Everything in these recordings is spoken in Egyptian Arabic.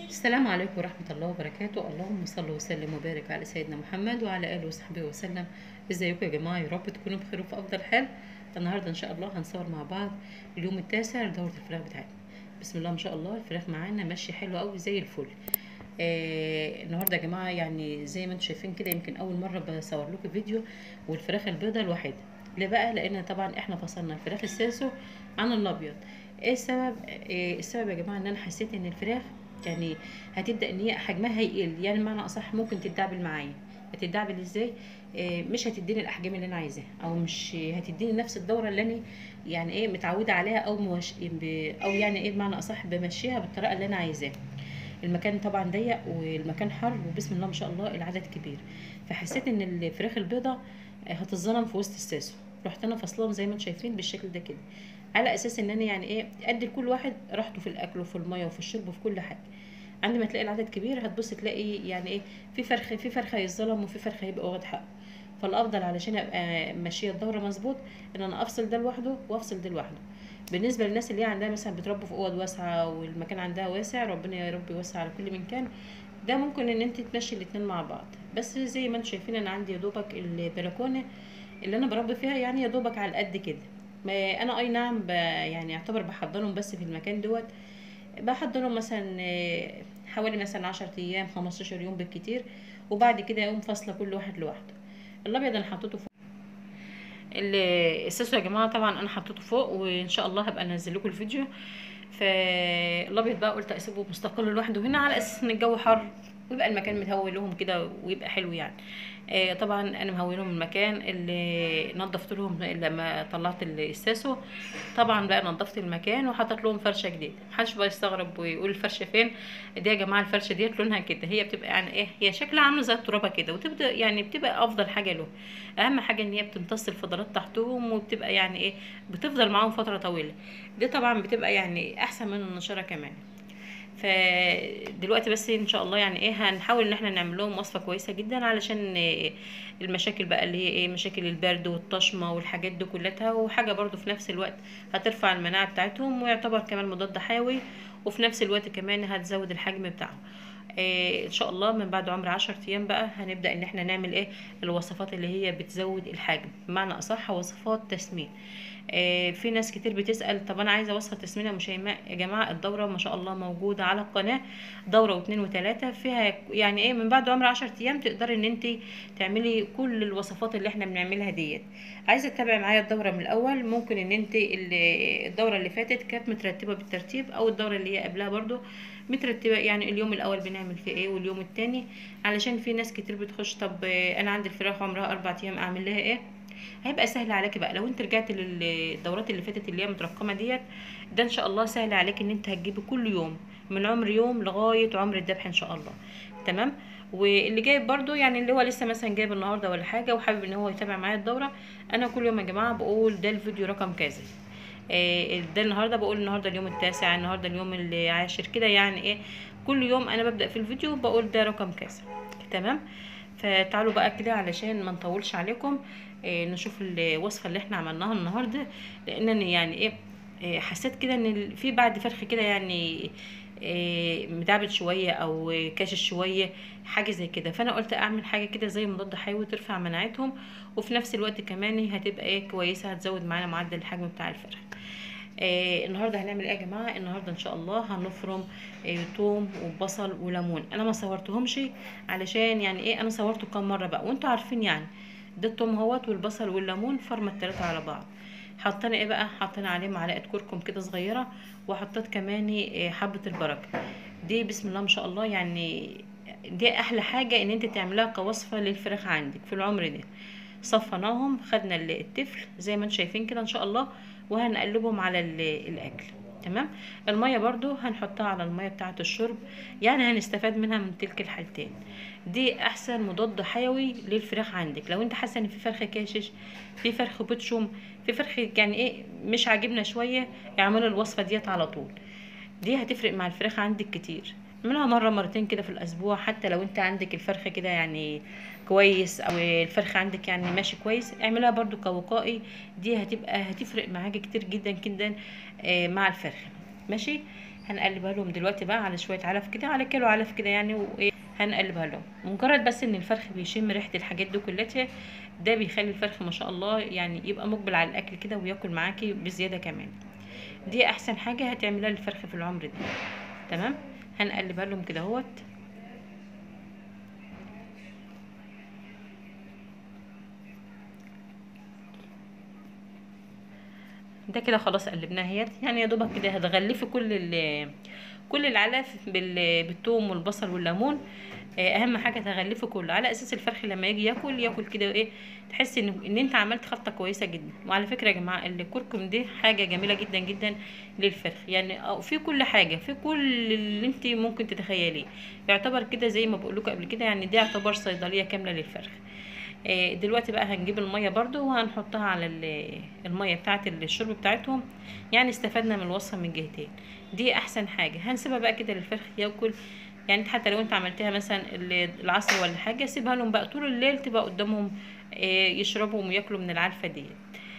السلام عليكم ورحمة الله وبركاته اللهم صل وسلم وبارك على سيدنا محمد وعلى آله وصحبه وسلم ازيكم يا جماعة يا رب تكونوا بخير وفي أفضل حال النهاردة إن شاء الله هنصور مع بعض اليوم التاسع لدورة الفراخ بتاعتنا بسم الله ما شاء الله الفراخ معانا ماشية حلوة أوي زي الفل آه النهاردة يا جماعة يعني زي ما انتم شايفين كده يمكن أول مرة بصور لكم فيديو والفراخ البيضة الوحيدة ليه بقى لأن طبعا احنا فصلنا الفراخ الساسو عن الأبيض ايه السبب إيه السبب يا جماعة ان انا حسيت ان الفراخ يعني هتبدا ان هي حجمها هيقل يعني معنى اصح ممكن تتدعبل معايا هتتدعبل ازاي آه مش هتديني الاحجام اللي انا عايزاها او مش هتديني نفس الدوره اللي انا يعني ايه متعوده عليها او موش... او يعني ايه بمعنى اصح بمشيها بالطريقه اللي انا عايزاها المكان طبعا ضيق والمكان حر وبسم الله ما شاء الله العدد كبير فحسيت ان الفراخ البيضه هتتظلم في وسط الساسو رحت انا فصلهم زي ما انتم شايفين بالشكل ده كده على اساس ان انا يعني ايه ادي لكل واحد راحته في الاكل وفي الميه وفي الشرب وفي كل حاجه عندما تلاقي العدد كبير هتبص تلاقي يعني ايه في فرخ في فرخ هيتظلم وفي فرخ هيبقى واخد حقه فالافضل علشان ابقى ماشيه الدوره مظبوط ان انا افصل ده لوحده وافصل ده لوحده بالنسبه للناس اللي هي عندها مثلا بتربوا في اوض واسعه والمكان عندها واسع ربنا يا رب يوسع على كل مكان ده ممكن ان انت تمشي الاتنين مع بعض بس زي ما انتم شايفين انا عندي يا دوبك البلكونه اللي انا بربي فيها يعني يا دوبك على قد كده ما انا اي نعم يعني اعتبر بحضرهم بس في المكان دوت بحضرهم مثلا حوالي مثلا عشرة ايام خمستاشر يوم بالكتير وبعد كده يقوم فاصله كل واحد لوحده الابيض انا حطيته فوق الساسو يا جماعه طبعا انا حطيته فوق وان شاء الله هبقى انزل لكم الفيديو فالابيض بقى قلت اسيبه مستقل لوحده هنا على اساس ان الجو حر ويبقى المكان متهوي لهم كده ويبقى حلو يعني آه طبعا انا مهوي لهم المكان اللي نظفت لهم لما طلعت الساسو طبعا بقى نظفت المكان وحطيت لهم فرشه جديده محدش بقى يستغرب ويقول الفرشه فين دي يا جماعه الفرشه ديت لونها كده هي بتبقى يعني ايه هي شكلها عامله زي الترابه كده وتبدا يعني بتبقى افضل حاجه له اهم حاجه ان هي بتمتص الفضلات تحتهم وبتبقى يعني ايه بتفضل معاهم فتره طويله دي طبعا بتبقى يعني احسن من النشاره كمان فدلوقتي بس ان شاء الله يعني ايه هنحاول ان احنا نعمل لهم وصفه كويسه جدا علشان المشاكل بقى اللي هي ايه مشاكل البرد والطشمه والحاجات دي كلها وحاجه برضو في نفس الوقت هترفع المناعه بتاعتهم ويعتبر كمان مضاد حيوي وفي نفس الوقت كمان هتزود الحجم بتاعهم إيه ان شاء الله من بعد عمر عشر ايام بقى هنبدا ان احنا نعمل ايه الوصفات اللي هي بتزود الحجم بمعنى اصح وصفات تسمين إيه في ناس كتير بتسال طب انا عايزه وصفه تسمين يا شيماء يا جماعه الدوره ما شاء الله موجوده على القناه دوره واثنين وثلاثه فيها يعني ايه من بعد عمر عشر ايام تقدري ان انت تعملي كل الوصفات اللي احنا بنعملها ديت عايزه تتابعي معايا الدوره من الاول ممكن ان انت الدوره اللي فاتت كانت مترتبه بالترتيب او الدوره اللي هي قبلها برضو مترتبه يعني اليوم الاول بنعمل فيه ايه واليوم التاني علشان في ناس كتير بتخش طب انا عندي الفراخ عمرها اربع ايام اعمل لها ايه هيبقى سهل عليكي بقى لو انت رجعت للدورات اللي فاتت اللي هي مترقمه ديت ده ان شاء الله سهل عليك ان انت هتجيبي كل يوم من عمر يوم لغايه عمر الذبح ان شاء الله تمام واللي جايب برضو يعني اللي هو لسه مثلا جايب النهارده ولا حاجه وحابب ان هو يتابع معايا الدوره انا كل يوم يا جماعه بقول ده الفيديو رقم كذا إيه ده النهارده بقول النهارده اليوم التاسع النهارده اليوم العاشر كده يعني ايه كل يوم انا ببدا في الفيديو بقول ده رقم كذا تمام فتعالوا بقى كده علشان ما نطولش عليكم إيه نشوف الوصفه اللي احنا عملناها النهارده لان يعني ايه, إيه حسيت كده ان في بعد فرخ كده يعني إيه مدعبل شويه او كاشش شويه حاجه زي كده فانا قلت اعمل حاجه كده زي مضاد حيوي ترفع مناعتهم وفي نفس الوقت كمان هتبقى ايه كويسه هتزود معانا معدل الحجم بتاع الفرخ آه النهارده هنعمل ايه يا جماعه النهارده ان شاء الله هنفرم آه توم وبصل وليمون انا ما صورتهمش علشان يعني ايه انا صورته كام مره بقى وانتوا عارفين يعني ده التوم اهوت والبصل والليمون فرمه التلاته على بعض حطينا ايه بقى حطينا عليه معلقه كركم كده صغيره وحطيت كمان آه حبه البركه دي بسم الله ما شاء الله يعني دي احلى حاجه ان انت تعملها كوصفه للفراخ عندك في العمر ده صفناهم خدنا التفل زي ما انتم شايفين كده ان شاء الله وهنقلبهم على الاكل تمام الميه برضو هنحطها على الميه بتاعه الشرب يعني هنستفاد منها من تلك الحالتين دي احسن مضاد حيوي للفراخ عندك لو انت حاسه ان في فرخ كاشش في فرخ بتشم في فرخ يعني ايه مش عاجبنا شويه اعملوا الوصفه ديت على طول دي هتفرق مع الفراخ عندك كتير اعملها مره مرتين كده في الاسبوع حتى لو انت عندك الفرخه كده يعني كويس او الفرخ عندك يعني ماشي كويس اعملها برضو كوقائي دي هتبقى هتفرق معاكي كتير جدا جدا آه، مع الفرخه ماشي هنقلبها لهم دلوقتي بقى على شويه علف كده على كيلو علف كده يعني وايه هنقلبها لهم مجرد بس ان الفرخ بيشم ريحه الحاجات دي كلها ده بيخلي الفرخ ما شاء الله يعني يبقى مقبل على الاكل كده وياكل معاكي بزياده كمان دي احسن حاجه هتعملها للفرخ في العمر ده تمام هنقلبها لهم كده اهوت ده كده خلاص قلبناها اهيت يعني يا دوبك كده هتغلفي كل ال كل العلف بال- بالثوم والبصل والليمون آه، اهم حاجه تغلفي كله على اساس الفرخ لما يجي ياكل ياكل كده ايه تحس ان ان انت عملت خلطه كويسه جدا وعلى فكره يا جماعه الكركم دي حاجه جميله جدا جدا للفرخ يعني آه، في كل حاجه في كل اللي انت ممكن تتخيليه يعتبر كده زي ما بقول لكم قبل كده يعني دي يعتبر صيدليه كامله للفرخ آه، دلوقتي بقى هنجيب الميه برضو وهنحطها على ال- الميه بتاعه الشرب بتاعتهم يعني استفدنا من الوصفه من جهتين دي احسن حاجه هنسيبها بقى كده للفرخ ياكل يعني انت حتى لو انت عملتها مثلا ال- العصر ولا حاجه سيبها لهم بقى طول الليل تبقى قدامهم آه، يشربوا وياكلوا من العلفه دي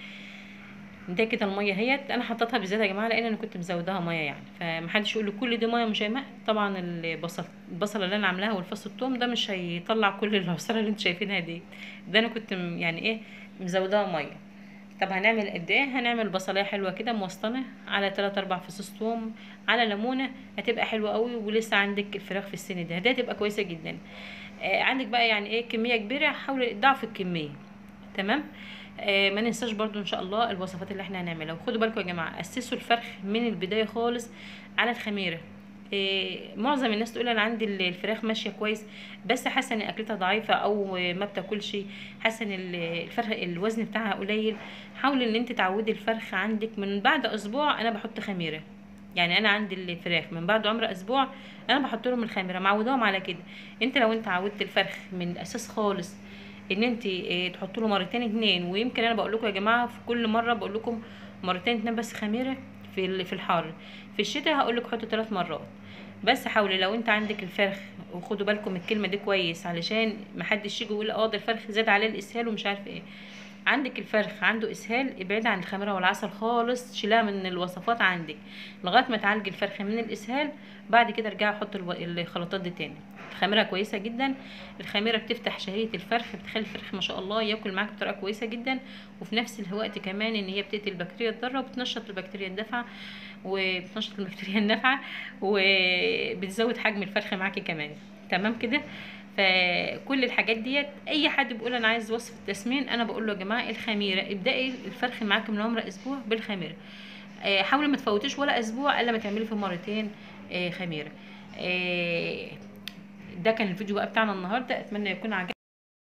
ده كده الميه اهيت انا حطيتها بزياده يا جماعه لان انا كنت مزوداها ميه يعني فمحدش يقول لي كل دي ميه مش هيماء طبعا البصل البصله اللي انا عاملاها والفص الثوم ده مش هيطلع كل العصاره اللي انتوا شايفينها دي ده انا كنت م- يعني ايه مزوداها ميه طب هنعمل قد ايه هنعمل بصلايه حلوه كده موسطنه على 3 4 فصوص ثوم على ليمونه هتبقى حلوه قوي ولسه عندك الفراخ في السن ده دي هتبقى كويسه جدا آه عندك بقى يعني ايه كميه كبيره حاولي ضعف الكميه تمام آه ما ننساش برضو ان شاء الله الوصفات اللي احنا هنعملها وخدوا بالكم يا جماعه اسسوا الفرخ من البدايه خالص على الخميره آه معظم الناس تقول انا عندي ال- الفراخ ماشيه كويس بس حاسه ان اكلتها ضعيفه او آه، ما بتاكلش حاسه ان ال- الفرخ الوزن بتاعها قليل حاولي ان انت تعودي الفرخ عندك من بعد اسبوع انا بحط خميره يعني انا عندي الفراخ من بعد عمر اسبوع انا بحط لهم الخميره معوداهم على كده انت لو انت عودت الفرخ من الاساس خالص ان انت اه تحط له مرتين اتنين ويمكن انا بقول لكم يا جماعه في كل مره بقول لكم مرتين اتنين بس خميره في ال- في الحر في الشتاء هقول لك حطوا ثلاث مرات بس حاولي لو انت عندك الفرخ وخدوا بالكم من الكلمه دي كويس علشان محدش يجي يقول اه ده الفرخ زاد عليه الاسهال ومش عارف ايه عندك الفرخ عنده اسهال ابعد عن الخميره والعسل خالص شيلها من الوصفات عندك لغايه ما تعالجي الفرخ من الاسهال بعد كده ارجعي حط الو- الخلطات دي تاني الخميره كويسه جدا الخميره بتفتح شهيه الفرخ بتخلي الفرخ ما شاء الله ياكل معاك بطريقه كويسه جدا وفي نفس الوقت كمان ان هي بتقتل البكتيريا الضاره وبتنشط البكتيريا النافعه وبتنشط البكتيريا النافعه وبتزود حجم الفرخ معاكي كمان تمام كده فكل الحاجات ديت اي حد بيقول انا عايز وصفه تسمين انا بقول له يا جماعه الخميره ابدأي الفرخ معاكي من عمر اسبوع بالخميره آه، حاولي ما تفوتيش ولا اسبوع الا ما تعملي فيه مرتين آه، خميره آه، ده كان الفيديو بقى بتاعنا النهارده اتمنى يكون عجبكم